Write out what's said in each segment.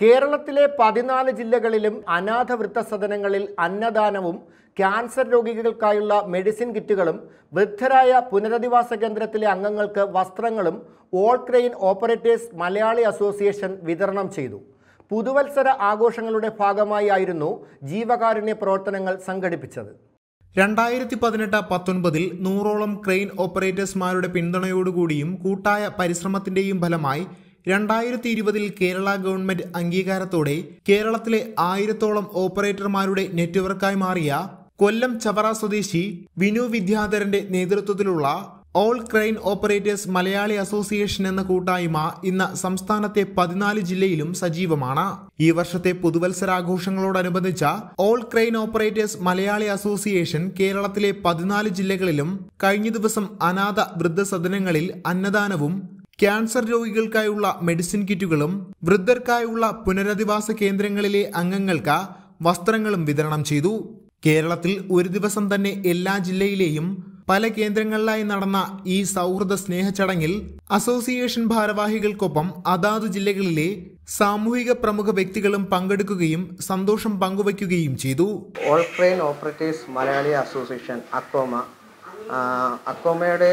കേരളത്തിലെ പതിനാല് ജില്ലകളിലും അനാഥ വൃദ്ധസദനങ്ങളിൽ അന്നദാനവും ക്യാൻസർ രോഗികൾക്കായുള്ള മെഡിസിൻ കിറ്റുകളും വൃദ്ധരായ പുനരധിവാസ കേന്ദ്രത്തിലെ അംഗങ്ങൾക്ക് വസ്ത്രങ്ങളും all crane operators Malayali association വിതരണം ചെയ്തു പുതുവത്സര ആഘോഷങ്ങളുടെ ഭാഗമായി ആയിരുന്നു ജീവകാരുണ്യ പ്രവർത്തനങ്ങൾ സംഘടിപ്പിച്ചത് രണ്ടായിരത്തി പതിനെട്ട് പത്തൊൻപതിൽ നൂറോളം ക്രെയിൻ ഓപ്പറേറ്റേഴ്സ്മാരുടെ പിന്തുണയോടുകൂടിയും കൂട്ടായ പരിശ്രമത്തിന്റെയും ഫലമായി രണ്ടായിരത്തി ഇരുപതിൽ കേരള ഗവൺമെന്റ് അംഗീകാരത്തോടെ കേരളത്തിലെ ആയിരത്തോളം ഓപ്പറേറ്റർമാരുടെ നെറ്റ്വർക്കായി മാറിയ കൊല്ലം ചവറ സ്വദേശി വിനു വിദ്യാധരന്റെ നേതൃത്വത്തിലുള്ള all crane operators Malayali association എന്ന കൂട്ടായ്മ ഇന്ന് സംസ്ഥാനത്തെ പതിനാല് ജില്ലയിലും സജീവമാണ് ഈ വർഷത്തെ പുതുവത്സരാഘോഷങ്ങളോടനുബന്ധിച്ച all crane operators Malayali association കേരളത്തിലെ പതിനാല് ജില്ലകളിലും കഴിഞ്ഞ ദിവസം അനാഥ വൃദ്ധസദനങ്ങളിൽ അന്നദാനവും ക്യാൻസർ രോഗികൾക്കായുള്ള മെഡിസിൻ കിറ്റുകളും വൃദ്ധർക്കായുള്ള പുനരധിവാസ കേന്ദ്രങ്ങളിലെ അംഗങ്ങൾക്ക് വസ്ത്രങ്ങളും വിതരണം ചെയ്തു കേരളത്തിൽ ഒരു ദിവസം തന്നെ എല്ലാ ജില്ലയിലെയും പല കേന്ദ്രങ്ങളിലായി നടന്ന ഈ സൗഹൃദ സ്നേഹ ചടങ്ങിൽ അസോസിയേഷൻ ഭാരവാഹികൾക്കൊപ്പം അതാതു ജില്ലകളിലെ സാമൂഹിക പ്രമുഖ വ്യക്തികളും പങ്കെടുക്കുകയും സന്തോഷം പങ്കുവയ്ക്കുകയും ചെയ്തു all crane operators Malayali association ACOMA ആ, അക്കോമയുടെ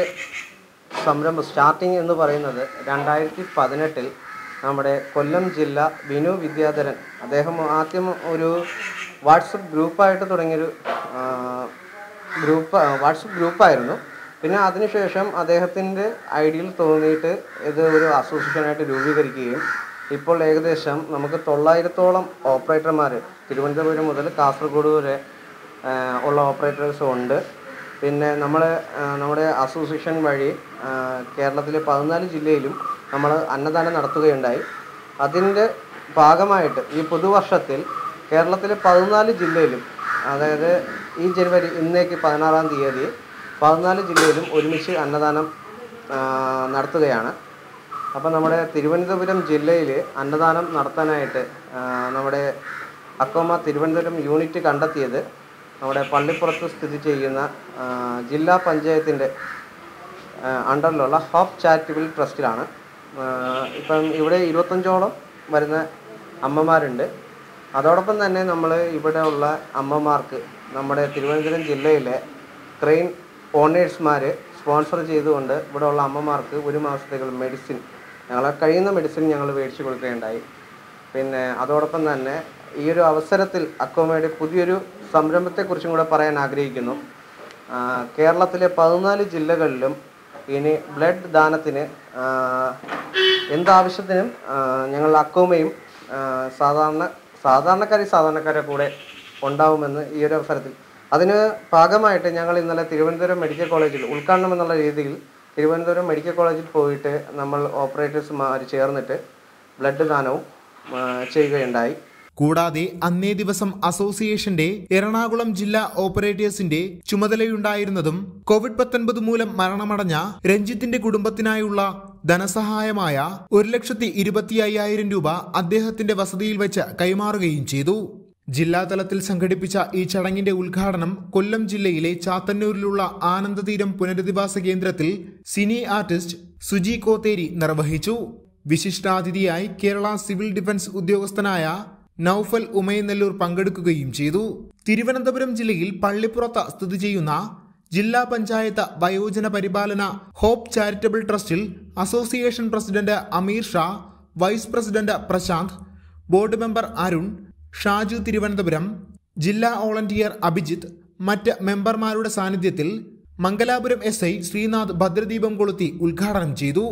സംരംഭം സ്റ്റാർട്ടിങ് എന്ന് പറയുന്നത് രണ്ടായിരത്തി പതിനെട്ടിൽ നമ്മുടെ കൊല്ലം ജില്ല വിനു വിദ്യാധരൻ അദ്ദേഹം ആദ്യം ഒരു വാട്സപ്പ് ഗ്രൂപ്പായിട്ട് തുടങ്ങിയൊരു ആ, ഗ്രൂപ്പ് വാട്സപ്പ് ഗ്രൂപ്പായിരുന്നു പിന്നെ അതിനുശേഷം അദ്ദേഹത്തിൻ്റെ ഐഡിയയിൽ തോന്നിയിട്ട് ഇത് ഒരു അസോസിയേഷനായിട്ട് രൂപീകരിക്കുകയും ഇപ്പോൾ ഏകദേശം നമുക്ക് തൊള്ളായിരത്തോളം ഓപ്പറേറ്റർമാർ തിരുവനന്തപുരം മുതൽ കാസർഗോഡ് വരെ ആ, ഉള്ള ഓപ്പറേറ്റേഴ്സും ഉണ്ട് പിന്നെ നമ്മൾ നമ്മുടെ അസോസിയേഷൻ വഴി ആ, കേരളത്തിലെ പതിനാല് ജില്ലയിലും നമ്മൾ അന്നദാനം നടത്തുകയുണ്ടായി അതിൻ്റെ ഭാഗമായിട്ട് ഈ പുതുവർഷത്തിൽ കേരളത്തിലെ പതിനാല് ജില്ലയിലും അതായത് ഈ ജനുവരി ഇന്നേക്ക് പതിനാറാം തീയതി പതിനാല് ജില്ലയിലും ഒരുമിച്ച് അന്നദാനം ആ, നടത്തുകയാണ് അപ്പോൾ നമ്മുടെ തിരുവനന്തപുരം ജില്ലയിൽ അന്നദാനം നടത്താനായിട്ട് ആ, നമ്മുടെ അക്കോമ തിരുവനന്തപുരം യൂണിറ്റ് കണ്ടെത്തിയത് നമ്മുടെ പള്ളിപ്പുറത്ത് സ്ഥിതി ചെയ്യുന്ന ആ, ജില്ലാ പഞ്ചായത്തിൻ്റെ അണ്ടറിലുള്ള ഹോപ്പ് ചാരിറ്റബിൾ ട്രസ്റ്റിലാണ് ആ, ഇപ്പം ഇവിടെ ഇരുപത്തഞ്ചോളം വരുന്ന അമ്മമാരുണ്ട് അതോടൊപ്പം തന്നെ നമ്മൾ ഇവിടെ ഉള്ള അമ്മമാർക്ക് നമ്മുടെ തിരുവനന്തപുരം ജില്ലയിലെ ക്രെയിൻ ഓണേഴ്സ്മാർ സ്പോൺസർ ചെയ്തുകൊണ്ട് ഇവിടെ ഉള്ള അമ്മമാർക്ക് ഒരു മാസത്തേക്കുള്ള മെഡിസിൻ ഞങ്ങളെ കഴിയുന്ന മെഡിസിൻ ഞങ്ങൾ മേടിച്ചു കൊടുക്കുകയുണ്ടായി പിന്നെ അതോടൊപ്പം തന്നെ ഈ ഒരു അവസരത്തിൽ അക്കോമയുടെ പുതിയൊരു സംരംഭത്തെക്കുറിച്ചും കൂടെ പറയാൻ ആഗ്രഹിക്കുന്നു ആ, കേരളത്തിലെ പതിനാല് ജില്ലകളിലും ഇനി ബ്ലഡ് ദാനത്തിന് ആ, എന്താവശ്യത്തിനും ആ, ഞങ്ങൾ അക്കോമയും ആ, സാധാരണ സാധാരണക്കാരി സാധാരണക്കാരെ കൂടെ ഉണ്ടാവുമെന്ന് ഈ ഒരു അവസരത്തിൽ അതിന് ഭാഗമായിട്ട് ഞങ്ങൾ ഇന്നലെ തിരുവനന്തപുരം മെഡിക്കൽ കോളേജിൽ ഉദ്ഘാടനം എന്നുള്ള രീതിയിൽ തിരുവനന്തപുരം മെഡിക്കൽ കോളേജിൽ പോയിട്ട് നമ്മൾ ഓപ്പറേറ്റേഴ്സുമാർ ചേർന്നിട്ട് ബ്ലഡ് ദാനവും ആ, ചെയ്യുകയുണ്ടായി കൂടാതെ അന്നേ ദിവസം അസോസിയേഷന്റെ എറണാകുളം ജില്ലാ ഓപ്പറേറ്റേഴ്സിന്റെ ചുമതലയുണ്ടായിരുന്നതും കോവിഡ് പത്തൊൻപത് മൂലം മരണമടഞ്ഞ രഞ്ജിത്തിന്റെ കുടുംബത്തിനായുള്ള ധനസഹായമായ ഒരു ലക്ഷത്തി ഇരുപത്തി അയ്യായിരം രൂപ അദ്ദേഹത്തിന്റെ വസതിയിൽ വെച്ച് കൈമാറുകയും ചെയ്തു ജില്ലാതലത്തിൽ സംഘടിപ്പിച്ച ഈ ചടങ്ങിന്റെ ഉദ്ഘാടനം കൊല്ലം ജില്ലയിലെ ചാത്തന്നൂരിലുള്ള ആനന്ദതീരം പുനരധിവാസ കേന്ദ്രത്തിൽ സിനി ആർട്ടിസ്റ്റ് സുജി കോത്തേരി നിർവഹിച്ചു വിശിഷ്ടാതിഥിയായി കേരള സിവിൽ ഡിഫൻസ് ഉദ്യോഗസ്ഥനായ നൌഫൽ ഉമയനെല്ലൂർ പങ്കെടുക്കുകയും ചെയ്തു തിരുവനന്തപുരം ജില്ലയിൽ പള്ളിപ്പുറത്ത് സ്ഥിതി ചെയ്യുന്ന ജില്ലാ പഞ്ചായത്ത് വയോജന പരിപാലന ഹോപ്പ് ചാരിറ്റബിൾ ട്രസ്റ്റിൽ association president Ameer Shah vice president Prashanth board member Arun Shaju Thiruvananthapuram ജില്ലാ വോളണ്ടിയർ അഭിജിത്ത് മറ്റ് മെമ്പർമാരുടെ സാന്നിധ്യത്തിൽ മംഗലാപുരം എസ് ഐ ശ്രീനാഥ് ഭദ്രദീപം കൊളുത്തി ഉദ്ഘാടനം ചെയ്തു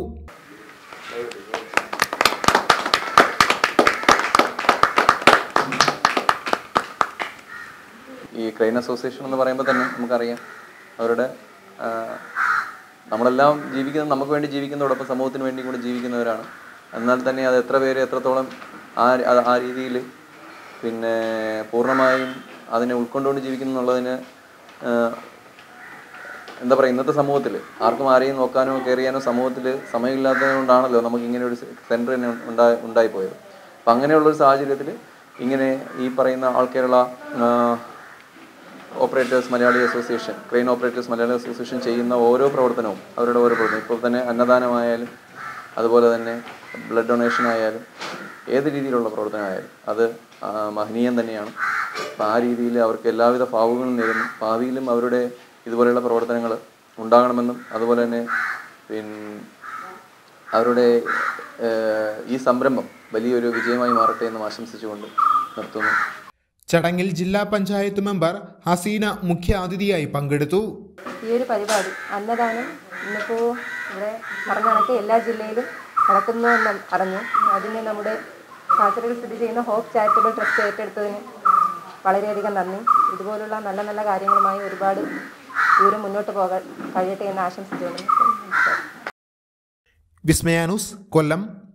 ഈ ക്രെയിൻ അസോസിയേഷൻ എന്ന് പറയുമ്പോൾ തന്നെ നമുക്കറിയാം അവരുടെ ആ, നമ്മളെല്ലാം ജീവിക്കുന്നത് നമുക്ക് വേണ്ടി ജീവിക്കുന്നതോടൊപ്പം സമൂഹത്തിന് വേണ്ടി കൂടി ജീവിക്കുന്നവരാണ് എന്നാൽ തന്നെ അത് എത്ര പേര് എത്രത്തോളം ആ അത് ആ രീതിയിൽ പിന്നെ പൂർണ്ണമായും അതിനെ ഉൾക്കൊണ്ടുകൊണ്ട് ജീവിക്കുന്നു എന്നുള്ളതിന് ആ, എന്താ പറയുക ഇന്നത്തെ സമൂഹത്തിൽ ആർക്കും ആരെയും നോക്കാനോ കെയർ ചെയ്യാനോ സമൂഹത്തിൽ സമയമില്ലാത്തത് കൊണ്ടാണല്ലോ നമുക്ക് ഇങ്ങനെ ഒരു സെൻറ്റർ തന്നെ ഉണ്ടായി ഉണ്ടായിപ്പോയത് അപ്പം അങ്ങനെയുള്ളൊരു സാഹചര്യത്തിൽ ഇങ്ങനെ ഈ പറയുന്ന ആൾ കേരള ആ, operators Malayali association crane operators Malayali association ചെയ്യുന്ന ഓരോ പ്രവർത്തനവും അവരുടെ ഓരോ പ്രവർത്തനം ഇപ്പോൾ തന്നെ അന്നദാനമായാലും അതുപോലെ തന്നെ ബ്ലഡ് ഡൊണേഷൻ ആയാലും ഏത് രീതിയിലുള്ള പ്രവർത്തനമായാലും അത് ആ, മഹനീയം തന്നെയാണ് അപ്പം ആ രീതിയിൽ അവർക്ക് എല്ലാവിധ ഭാവുകളും നേരുന്നു ഭാവിയിലും അവരുടെ ഇതുപോലെയുള്ള പ്രവർത്തനങ്ങൾ ഉണ്ടാകണമെന്നും അതുപോലെ തന്നെ പിന്നെ അവരുടെ ഏഹ്, ഈ സംരംഭം വലിയൊരു വിജയമായി മാറട്ടെ എന്നും ആശംസിച്ചുകൊണ്ട് നിർത്തുന്നു ചടങ്ങിൽ ജില്ലാ പഞ്ചായത്ത് മെമ്പർ ഹസീന മുഖ്യ അതിഥിയായി പങ്കെടുത്തു ഈ ഒരു പരിപാടി അന്നദാനം ഇന്നിപ്പോൾ ഇവിടെ പറഞ്ഞ കണക്ക് എല്ലാ ജില്ലയിലും നടക്കുന്നു എന്ന് അറിഞ്ഞു അതിന് നമ്മുടെ കാസർഗോഡ് സ്ഥിതി ചെയ്യുന്ന ഹോപ്പ് ചാരിറ്റബിൾ ട്രസ്റ്റ് ഏറ്റെടുത്തതിന് വളരെയധികം നന്ദി ഇതുപോലുള്ള നല്ല നല്ല കാര്യങ്ങളുമായി ഒരുപാട് ദൂരം മുന്നോട്ട് പോകാൻ കഴിയട്ടെ എന്ന് ആശംസിച്ചുകൊണ്ട് വിസ്മയാനൂസ് കൊല്ലം